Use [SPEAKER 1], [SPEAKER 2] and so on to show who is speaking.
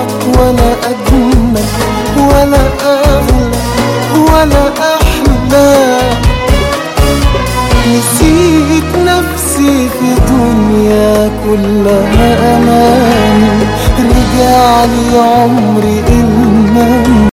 [SPEAKER 1] بعدك ولا أجمل ولا أغلى ولا أحلى نسيت نفسي في دنيا كلها أمان رجع لي عمري إلا